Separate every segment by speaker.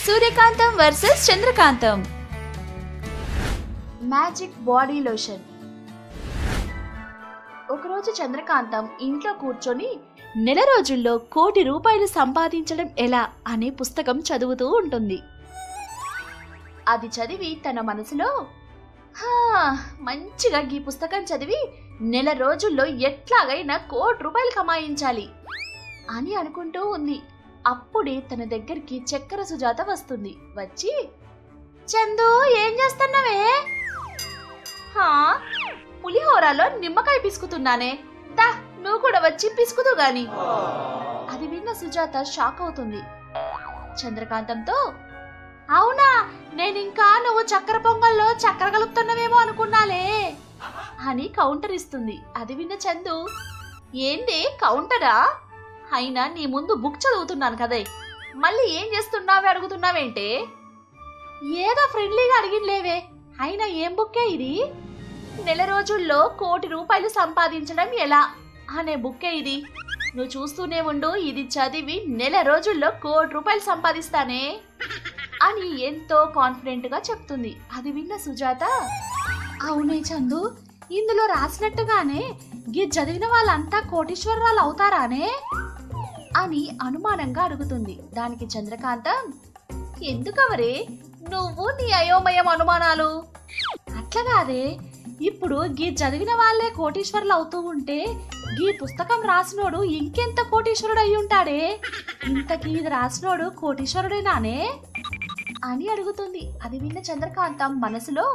Speaker 1: సూర్యకాంతం versus Chandrakantham magic body lotion ఒకరోజు చంద్రకాంతం ఇంట్లో కూర్చొని నెల రోజుల్లో కోటి రూపాయలు సంపాదించడం ఎలా అనే పుస్తకం చదువుతూ ఉంటుంది అది చదివి తన మనసులో "హా, మంచిగా ఈ పుస్తకం చదివి నెల రోజుల్లో ఎట్లాగైనా కోటి రూపాయలు కమాయించాలి అని అనుకుంటూ ఉంది అప్పుడే తన దగ్గరికి చక్కెర సుజాత వస్తుంది వచ్చి చందు ఏం చేస్తున్నావే హా పులిహోరలో నిమ్మకాయ పిసుకుతున్నానే దా నువ్వు కూడా వచ్చి పిసుకుదు గాని అది విన్న సుజాత షాక్ అవుతుంది చంద్రకాంతంతో అవునా నేనింకా నువ్వు చక్కెర పొంగల్లో చక్కెర కలుపుతున్నావేమో అనుకున్నాలే అని కౌంటర్ ఇస్తుంది అది విన్న చందు ఏంది కౌంటరా అయినా నీ ముందు బుక్ చదువుతున్నాను కదే మళ్ళీ ఏం చేస్తున్నావే అడుగుతున్నావేంటే ఏదో ఫ్రెండ్లీగా అడిగినలేవే అయినా ఏం బుక్కే ఇది నెల రోజుల్లో కోటి రూపాయలు సంపాదించడం ఎలా అనే బుక్కే ఇది నువ్వు చూస్తూనే ఉండు ఇది చదివి నెల రోజుల్లో కోటి రూపాయలు సంపాదిస్తానే అని ఎంతో కాన్ఫిడెంట్ గా చెప్తుంది అది విన్న సుజాత అవునే చందు ఇందులో రాసినట్టుగానే గీ చదివిన వాళ్ళంతా కోటీశ్వరరాలు అవుతారానే అని అనుమానంగా అడుగుతుంది దానికి చంద్రకాంతం ఎందుకవరే నువ్వు నీ అయోమయం అనుమానాలు అట్లా కాదే ఇప్పుడు గీ చదివిన వాళ్ళే కోటీశ్వరులు అవుతూ ఉంటే గీ పుస్తకం రాసినోడు ఇంకెంత కోటీశ్వరుడు అయి ఉంటాడే ఇంతకీ ఇది రాసినోడు కోటీశ్వరుడేనానే అని అడుగుతుంది అది విన్న చంద్రకాంతం మనసులో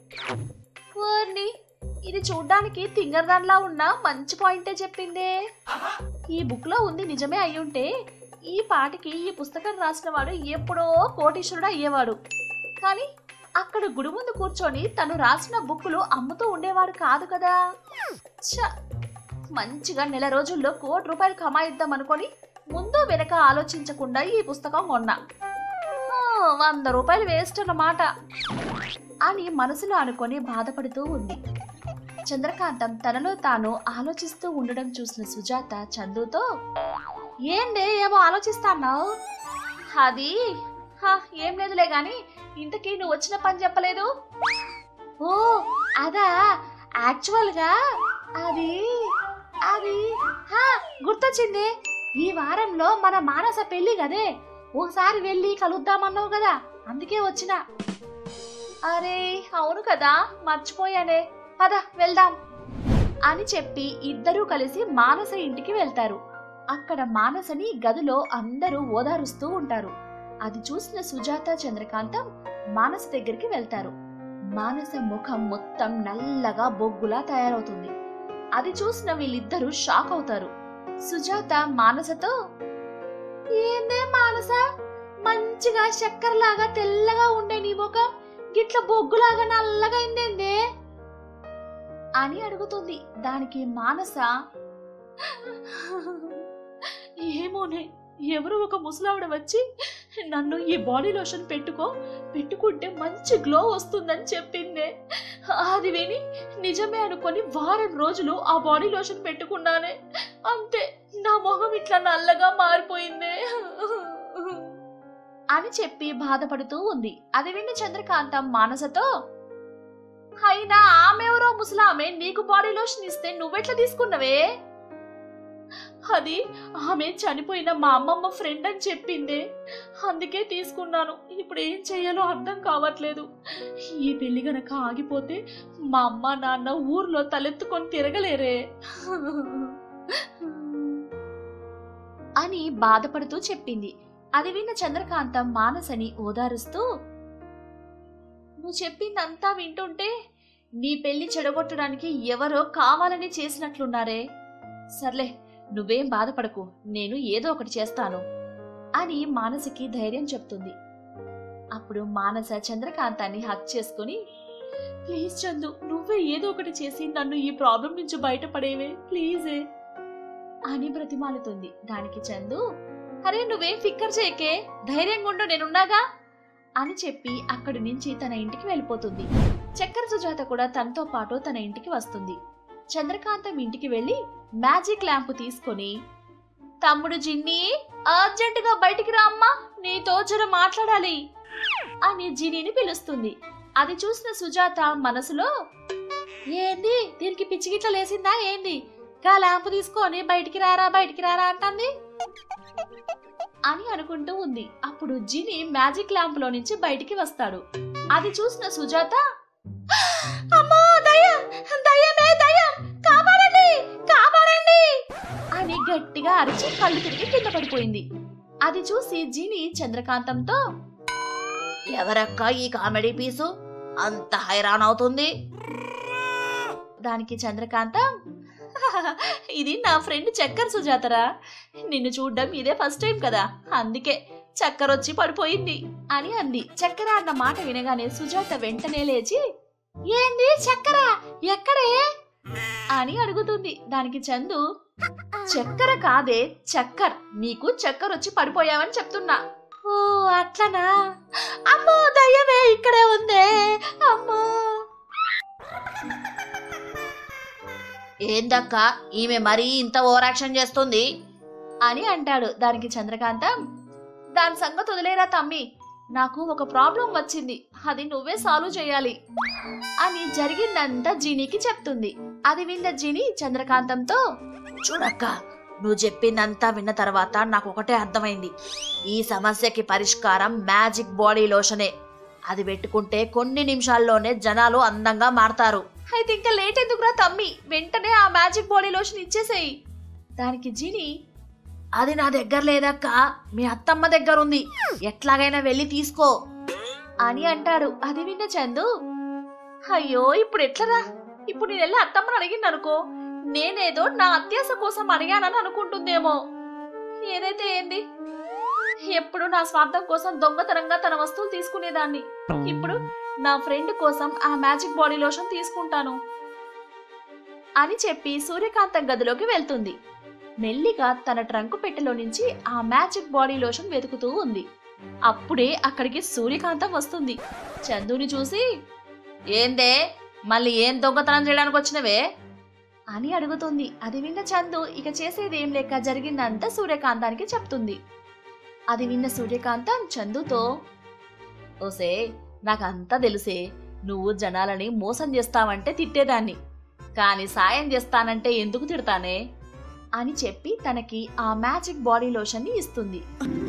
Speaker 1: "ఓర్ని, ఇది చూడ్డానికి తింగర్దాన్లా ఉన్న మంచి పాయింటే చెప్పిందే ఈ బుక్ లో ఉంది నిజమే అయ్యుంటే ఈ పాటికి ఈ పుస్తకం రాసిన వాడు ఎప్పుడో కోటీశ్వరుడు అయ్యేవాడు కానీ అక్కడ గుడి ముందు కూర్చొని తను రాసిన బుక్కులు అమ్ముతూ ఉండేవాడు కాదు కదా ఛ! మంచిగా నెల రోజుల్లో కోటి రూపాయలు కమాయిద్దాం అనుకొని ముందు వెనక ఆలోచించకుండా ఈ పుస్తకం కొన్నా ఆ, వంద రూపాయలు వేస్ట్ అన్నమాట అని మనసులో అనుకొని బాధపడుతూ ఉంది చంద్రకాంతం తనలో తాను ఆలోచిస్తూ ఉండడం చూసిన సుజాత చందుతో ఏందే ఏమో ఆలోచిస్తాన్నావు అది హా, ఏం లేదులే గాని ఇంతకీ నువ్వు వచ్చిన పని చెప్పలేదు ఓ అదా యాక్చువల్ గా అది అది హా గుర్తొచ్చింది ఈ వారంలో మన మానస పెళ్లి కదే ఓసారి వెళ్ళి కలుద్దామన్నావు కదా అందుకే వచ్చిన అరే అవును కదా మర్చిపోయానే పద వెళ్దాం అని చెప్పి ఇద్దరూ కలిసి మానస ఇంటికి వెళ్తారు అక్కడ మానసని గదిలో అందరూ ఓదారుస్తూ ఉంటారు అది చూసిన సుజాత చంద్రకాంతం మానస దగ్గరికి వెళ్తారు మానస ముఖం మొత్తం నల్లగా బొగ్గులా తయారవుతుంది అది చూసిన వీళ్ళిద్దరూ షాక్ అవుతారు సుజాత మానసతో ఏందే మానస మంచిగా చక్కెరలాగా తెల్లగా ఉండే నీ ముఖం గిట్ల బొగ్గులాగా నల్లగా అయిందేందే అని అడుగుతుంది దానికి మానస ఏమోనే ఎవరు ఒక ముసలావిడ వచ్చి నన్ను ఈ బాడీ లోషన్ పెట్టుకో పెట్టుకుంటే మంచి గ్లో వస్తుందని చెప్పిందే అది విని నిజమే అనుకొని వారం రోజులు ఆ బాడీ లోషన్ పెట్టుకున్నానే అంతే నా మొహం ఇట్లా నల్లగా మారిపోయిందే అని చెప్పి బాధపడుతూ ఉంది అది విని చంద్రకాంతం మానసతో అయినా ఆమెవరో ముసలామె నీకు బాడీ లోషన్ ఇస్తే నువ్వెట్లా తీసుకున్నవే అది ఆమె చనిపోయిన మా అమ్మమ్మ ఫ్రెండ్ అని చెప్పిందే అందుకే తీసుకున్నాను ఇప్పుడు ఏం చేయాలో అర్థం కావట్లేదు ఈ పెళ్లి గనక ఆగిపోతే మా అమ్మ నాన్న ఊర్లో తలెత్తుకొని తిరగలేరే అని బాధపడుతూ చెప్పింది అది విన్న చంద్రకాంతం మానసని ఓదారుస్తూ నువ్వు చెప్పిందంతా వింటుంటే నీ పెళ్లి చెడగొట్టడానికి ఎవరో కావాలని చేసినట్లున్నారే సర్లే నువ్వేం బాధపడకు నేను ఏదో ఒకటి చేస్తాను అని మానసకి ధైర్యం చెప్తుంది అప్పుడు మానస చంద్రకాంతాన్ని హక్ చేసుకుని ప్లీజ్ చందు నువ్వే ఏదో ఒకటి చేసి నన్ను ఈ ప్రాబ్లం నుంచి బయటపడేవే ప్లీజే అని బ్రతిమాలుతుంది దానికి చందు అరే నువ్వేం ఫిక్కర్ చేయకే ధైర్యంగా ఉండు నేనున్నాగా అని చెప్పి అక్కడి నుంచి తన ఇంటికి వెళ్ళిపోతుంది చక్కెర సుజాత కూడా తనతో పాటు తన ఇంటికి వస్తుంది చంద్రకాంతం ఇంటికి వెళ్ళి మ్యాజిక్ ల్యాంప్ తీసుకొని తమ్ముడు జిన్ని అర్జెంటుగా బయటికి రా అమ్మా నీతో జర మాట్లాడాలి అని జినీని పిలుస్తుంది అది చూసిన సుజాత మనసులో ఏంది దీనికి పిచ్చి గిట్ల లేసిందా ఏంది గా ల్యాంప్ తీసుకొని బయటికి రారా బయటికి రారా అంటుంది అని అనుకుంటూ ఉంది అప్పుడు జిని మ్యాజిక్ ల్యాంప్ లో నుంచి బయటికి వస్తాడు అది చూసిన సుజాత అమ్మో దయ్యం దయ్యమే దయ్యం కాపాడండి కాపాడండి అని గట్టిగా అరిచి కళ్ళు తిరిగి కింద పడిపోయింది అది చూసి జిని చంద్రకాంతంతో
Speaker 2: ఎవరక్క ఈ కామెడీ పీసు అంత హైరాన్ అవుతుంది
Speaker 1: దానికి చంద్రకాంతం ఇది నా ఫ్రెండ్ చక్కర సుజాతరా నిన్ను చూడ్డం ఇదే ఫస్ట్ టైం కదా అందుకే చక్కర వచ్చి పడిపోయింది అని అంది చక్కర అన్న మాట వినగానే సుజాత వెంటనే లేచి ఏంది చక్కర ఎక్కడే అని అడుగుతుంది దానికి చందు చక్కర కాదే చక్కర్ నీకు చక్కర వచ్చి పడిపోయావని చెప్తున్నా ఓ అట్లనా అమ్మో దయ్యమే ఇక్కడే ఉందే అమ్మో
Speaker 2: ఏందక్క ఈమె మరీ ఇంత ఓవరాక్షన్ చేస్తుంది
Speaker 1: అని అంటాడు దానికి చంద్రకాంతం దాని సంగతి వదిలేరా తమ్మి నాకు ఒక ప్రాబ్లం వచ్చింది అది నువ్వే సాల్వ్ చేయాలి అని జరిగిందంతా జీనీకి చెప్తుంది అది విన్న జీని చంద్రకాంతంతో
Speaker 2: చూడక్క నువ్వు చెప్పిందంతా విన్న తర్వాత నాకు ఒకటే అర్థమైంది ఈ సమస్యకి పరిష్కారం మ్యాజిక్ బాడీ లోషనే అది పెట్టుకుంటే కొన్ని నిమిషాల్లోనే జనాలు అందంగా మారతారు
Speaker 1: అయితే ఇంకా లేట్ ఎందుకురా తమ్మి వెంటనే ఆ మ్యాజిక్ బాడీ లోషన్ ఇచ్చేసేయి దానికి జీని
Speaker 2: అది నా దగ్గర లేదక్క మీ అత్తమ్మ దగ్గర ఉంది ఎట్లాగైనా వెళ్ళి తీసుకో
Speaker 1: అని అంటాడు అది విన్న చందు అయ్యో ఇప్పుడు ఎట్లరా ఇప్పుడు నేను వెళ్ళి అత్తమ్మని అడిగింది అనుకో నేనేదో నా అత్యాస కోసం అడిగానని అనుకుంటుందేమో ఏదైతే ఏంది ఎప్పుడు నా స్వార్థం కోసం దొంగతనంగా తన వస్తువులు తీసుకునేదాన్ని ఇప్పుడు నా ఫ్రెండ్ కోసం ఆ మ్యాజిక్ బాడీ లోషన్ తీసుకుంటాను అని చెప్పి సూర్యకాంతం గదిలోకి వెళ్తుంది మెల్లిగా తన ట్రంకు పెట్టెలో నుంచి ఆ మ్యాజిక్ బాడీ లోషన్ వెతుకుతూ ఉంది అప్పుడే అక్కడికి సూర్యకాంతం వస్తుంది చందుని చూసి
Speaker 2: ఏందే మళ్ళీ ఏం దొంగతనం చేయడానికి వచ్చినవే
Speaker 1: అని అడుగుతుంది అది విన్న చందు ఇక చేసేది ఏం లేక జరిగిందంతా సూర్యకాంతానికి చెప్తుంది అది విన్న సూర్యకాంతం చందుతో
Speaker 2: ఓసే నాకంతా తెలుసే నువ్వు జనాలని మోసం చేస్తావంటే తిట్టేదాన్ని కానీ సాయం చేస్తానంటే ఎందుకు తిడతానే
Speaker 1: అని చెప్పి తనకి ఆ మ్యాజిక్ బాడీ లోషన్ ని ఇస్తుంది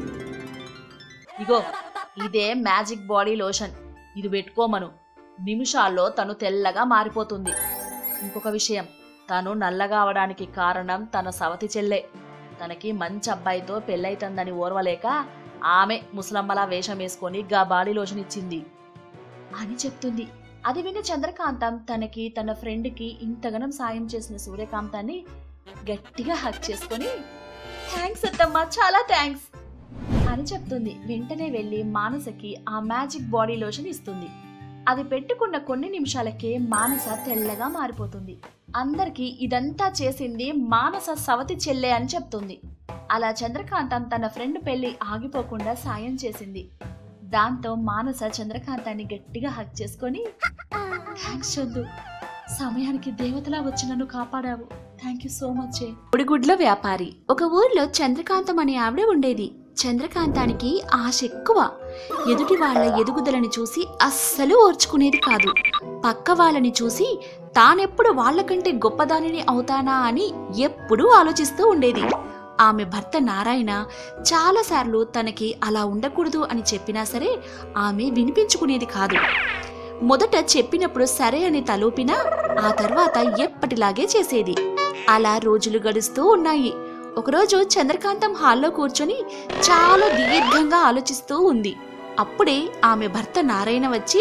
Speaker 2: ఇగో ఇదే మ్యాజిక్ బాడీ లోషన్ ఇది పెట్టుకోమను నిమిషాల్లో తను తెల్లగా మారిపోతుంది ఇంకొక విషయం తను నల్లగా అవడానికి కారణం తన సవతి చెల్లె తనకి మంచి అబ్బాయితో పెళ్ళైతుందని ఓర్వలేక ఆమె ముసలమ్మలా వేషం వేసుకొని గా బాడీ లోషన్ ఇచ్చింది
Speaker 1: అని చెప్తుంది అది విన్న చంద్రకాంతం తనకి తన ఫ్రెండ్కి ఇంతగనం సాయం చేసిన సూర్యకాంతాన్ని గట్టిగా హక్ చేసుకొని థ్యాంక్స్ అత్తమ్మ చాలా థ్యాంక్స్ అని చెప్తుంది వెంటనే వెళ్ళి మానసకి ఆ మ్యాజిక్ బాడీ లోషన్ ఇస్తుంది అది పెట్టుకున్న కొన్ని నిమిషాలకే మానస తెల్లగా మారిపోతుంది అందరికీ ఇదంతా చేసింది మానస సవతి చెల్లె అని చెప్తుంది అలా చంద్రకాంతం తన ఫ్రెండ్ పెళ్లి ఆగిపోకుండా సాయం చేసింది దాంతో మానస చంద్రకాంతాన్ని గట్టిగా హక్ చేసుకొని థ్యాంక్స్ చందు సమయానికి దేవతలా వచ్చి నన్ను కాపాడావు థ్యాంక్ యూ సో మచ్ పొడిగుడ్ల వ్యాపారి ఒక ఊర్లో చంద్రకాంతం అనే ఆవిడ ఉండేది చంద్రకాంతానికి ఆశ ఎక్కువ ఎదుటి వాళ్ళ ఎదుగుదలని చూసి అస్సలు ఓర్చుకునేది కాదు పక్క వాళ్ళని చూసి తానెప్పుడు వాళ్ళకంటే గొప్పదానిని అవుతానా అని ఎప్పుడూ ఆలోచిస్తూ ఉండేది ఆమె భర్త నారాయణ చాలాసార్లు తనకి అలా ఉండకూడదు అని చెప్పినా సరే ఆమె వినిపించుకునేది కాదు మొదట చెప్పినప్పుడు సరే అని తలూపినా ఆ తర్వాత ఎప్పటిలాగే చేసేది అలా రోజులు గడుస్తూ ఉన్నాయి ఒకరోజు చంద్రకాంతం హాల్లో కూర్చొని చాలా దీర్ఘంగా ఆలోచిస్తూ ఉంది అప్పుడే ఆమె భర్త నారాయణ వచ్చి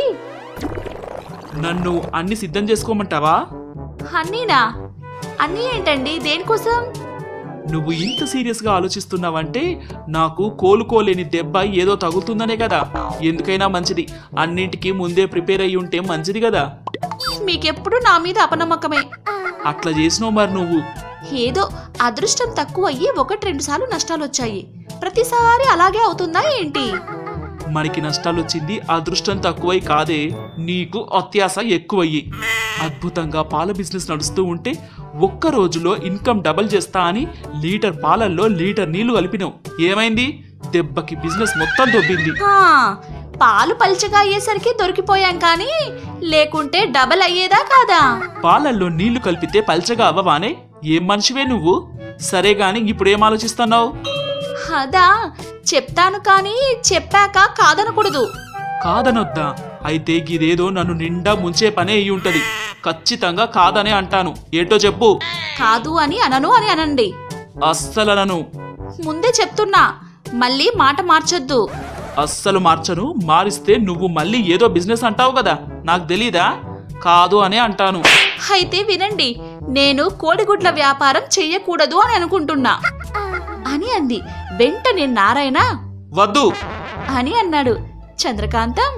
Speaker 3: నన్ను అన్ని సిద్ధం చేసుకోమంటావా
Speaker 1: అన్నీనా అన్నీ ఏంటండి దేనికోసం
Speaker 3: నువ్వు ఇంత సీరియస్గా ఆలోచిస్తున్నావంటే నాకు కోలుకోలేని దెబ్బ ఏదో తగులుతుందనే కదా ఎందుకైనా మంచిది అన్నింటికి ముందే ప్రిపేర్ అయ్యి ఉంటే మంచిది కదా
Speaker 1: మీకెప్పుడు నా మీద అపనమ్మకమే
Speaker 3: అట్లా చేసినావు మరి నువ్వు
Speaker 1: ఏదో అదృష్టం తక్కువయ్యి ఒకటి రెండు సార్లు నష్టాలు వచ్చాయి ప్రతిసారి అలాగే అవుతుందా ఏంటి
Speaker 3: మనకి నష్టాలు వచ్చింది అదృష్టం తక్కువై కాదే నీకు అత్యాస ఎక్కువయ్యి అద్భుతంగా పాల బిజినెస్ నడుస్తూ ఉంటే ఒక్క రోజులో ఇన్కమ్ డబల్ చేస్తా అని లీటర్ పాలల్లో లీటర్ నీళ్లు కలిపినావు ఏమైంది దెబ్బకి బిజినెస్ మొత్తం దొబ్బింది
Speaker 1: హా, పాలు పల్చగా అయ్యేసరికి దొరికిపోయాం కానీ లేకుంటే డబల్ అయ్యేదా కాదా
Speaker 3: పాలల్లో నీళ్లు కలిపితే పల్చగా అవ్వవానే ఏం మనిషివే నువ్వు సరే గాని ఇప్పుడేం ఆలోచిస్తున్నావు
Speaker 1: అదా చెప్తాను కానీ చెప్పాక కాదనకూడదు
Speaker 3: కాదనొద్దా అయితే గిదేదో నన్ను నిండా ముంచే పనే అయి ఉంటది ఖచ్చితంగా కాదనే అంటాను ఏటో చెప్పు
Speaker 1: కాదు అని అనను అని అనండి
Speaker 3: అస్సలనను
Speaker 1: ముందే చెప్తున్నా మళ్ళీ మాట మార్చొద్దు
Speaker 3: అస్సలు మార్చను మారిస్తే నువ్వు మళ్ళీ ఏదో బిజినెస్ అంటావు కదా నాకు తెలీదా కాదు అనే అంటాను
Speaker 1: అయితే వినండి నేను కోడిగుడ్ల వ్యాపారం చెయ్యకూడదు అని అనుకుంటున్నా అని అంది వెంటనే నారాయణ
Speaker 3: వద్దు
Speaker 1: అని అన్నాడు చంద్రకాంతం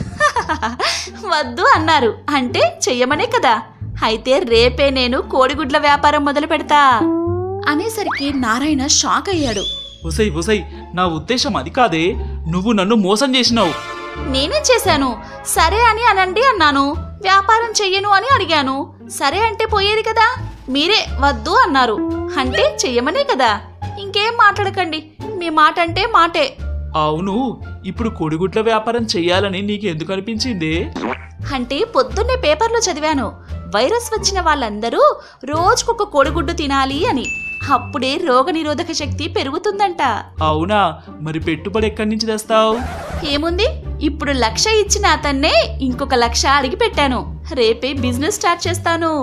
Speaker 1: వద్దు అన్నారు అంటే చెయ్యమనే కదా అయితే రేపే నేను కోడిగుడ్ల వ్యాపారం మొదలు పెడతా అనేసరికి నారాయణ షాక్ అయ్యాడు
Speaker 3: ఉసై ఉసై నా ఉద్దేశం అది కాదే నువ్వు నన్ను మోసం చేసినావు
Speaker 1: నేనేం చేశాను సరే అని అనండి అన్నాను వ్యాపారం చెయ్యను అని అడిగాను సరే అంటే పోయేది కదా మీరే వద్దు అన్నారు అంటే చెయ్యమనే కదా ఇంకేం మాట్లాడకండి మీ మాట అంటే మాటే
Speaker 3: అవును ఇప్పుడు కొడిగుడ్ల వ్యాపారం చెయ్యాలని నీకు ఎందుకు అనిపించింది
Speaker 1: అంటే పొద్దున్నే పేపర్లో చదివాను వైరస్ వచ్చిన వాళ్ళందరూ రోజుకొక కోడిగుడ్డు తినాలి అని అప్పుడే రోగనిరోధక శక్తి పెరుగుతుందంట
Speaker 3: అవునా మరి పెట్టుబడి ఎక్కడి నుంచి తెస్తావు
Speaker 1: ఏముంది ఇప్పుడు లక్ష ఇచ్చిన అతన్నే ఇంకొక లక్ష అడిగి పెట్టాను రేపే బిజినెస్ స్టార్ట్ చేస్తాను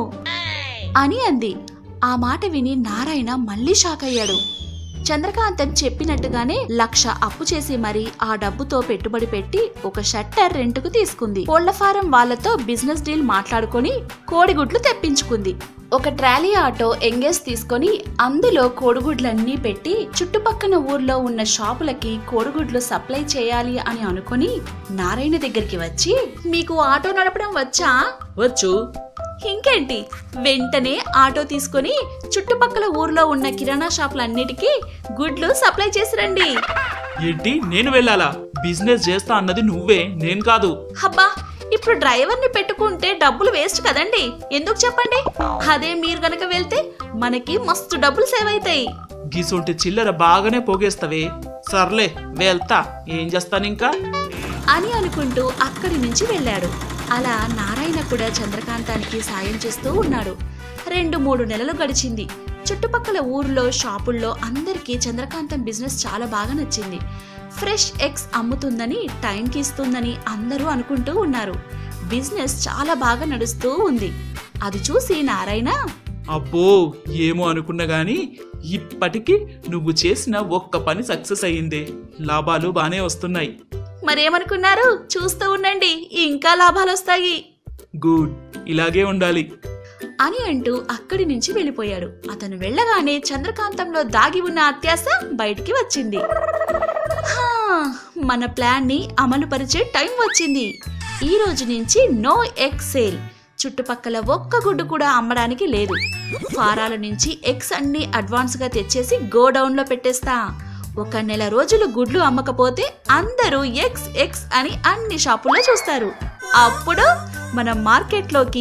Speaker 1: అని అంది ఆ మాట విని నారాయణ మళ్ళీ షాక్ అయ్యాడు చంద్రకాంతం చెప్పినట్టుగానే లక్ష అప్పు చేసి మరి ఆ డబ్బుతో పెట్టుబడి పెట్టి ఒక షట్టర్ రెంటుకు తీసుకుంది కోళ్ల ఫారం వాళ్ళతో బిజినెస్ డీల్ మాట్లాడుకొని కోడిగుడ్లు తెప్పించుకుంది ఒక ట్రాలీ ఆటో ఎంగేజ్ తీసుకొని అందులో కోడిగుడ్లన్నీ పెట్టి చుట్టుపక్కన ఊర్లో ఉన్న షాపులకి కోడిగుడ్లు సప్లై చేయాలి అని అనుకొని నారాయణ దగ్గరికి వచ్చి మీకు ఆటో నడపడం వచ్చా
Speaker 2: వచ్చు
Speaker 1: ఇంకేంటి వెంటనే ఆటో తీసుకొని చుట్టుపక్కల ఊర్లో ఉన్న కిరాణా షాపులన్నిటికీ గుడ్లు సప్లై చేసి రండి
Speaker 3: ఏంటి నేను వెళ్ళాలా బిజినెస్ చేస్తా అన్నది నువ్వే నేను కాదు
Speaker 1: హబ్బా ఇప్పుడు డ్రైవర్ని పెట్టుకుంటే డబ్బులు వేస్ట్ కదండి ఎందుకు చెప్పండి అదే మీరు గనక వెళ్తే మనకి మస్తు డబ్బులు సేవ్ అవుతాయి
Speaker 3: గీసొంటి చిల్లర బాగానే పోగేస్తావే సర్లే వెళ్తా ఏం చేస్తాను ఇంకా
Speaker 1: అని అనుకుంటూ అక్కడి నుంచి వెళ్ళాడు అలా నారాయణ కూడా చంద్రకాంతానికి సాయం చేస్తూ ఉన్నాడు రెండు మూడు నెలలు గడిచింది చుట్టుపక్కల ఊర్లో షాపుల్లో అందరికీ చంద్రకాంతం బిజినెస్ చాలా బాగా నచ్చింది ఫ్రెష్ ఎగ్స్ అమ్ముతుందని టైంకి ఇస్తుందని అందరూ అనుకుంటూ ఉన్నారు బిజినెస్ చాలా బాగా నడుస్తూ ఉంది అది చూసి నారాయణ
Speaker 3: అబ్బో ఏమో అనుకున్నా గాని ఇప్పటికి నువ్వు చేసిన ఒక్క పని సక్సెస్ అయ్యిందే లాభాలు బానే వస్తున్నాయి
Speaker 1: మరేమనుకున్నారు చూస్తూ ఉండండి ఇంకా లాభాలు వస్తాయి
Speaker 3: గుడ్ ఇలాగే ఉండాలి
Speaker 1: అని అంటూ అక్కడి నుంచి వెళ్ళిపోయాడు అతను వెళ్ళగానే చంద్రకాంతంలో దాగి ఉన్న అత్యాస బయటికి వచ్చింది హా, మన ప్లాన్ ని అమలు పరిచే టైం వచ్చింది ఈ రోజు నుంచి నో ఎగ్ సేల్ చుట్టుపక్కల ఒక్క గుడ్డు కూడా అమ్మడానికి లేదు ఫారాల నుంచి ఎగ్స్ అన్ని అడ్వాన్స్ గా తెచ్చేసి గోడౌన్ లో పెట్టేస్తా ఒక నెల రోజులు గుడ్లు అమ్మకపోతే అందరూ ఎక్స్ ఎక్స్ అని అన్ని షాపుల్లో చూస్తారు అప్పుడు మనం మార్కెట్లోకి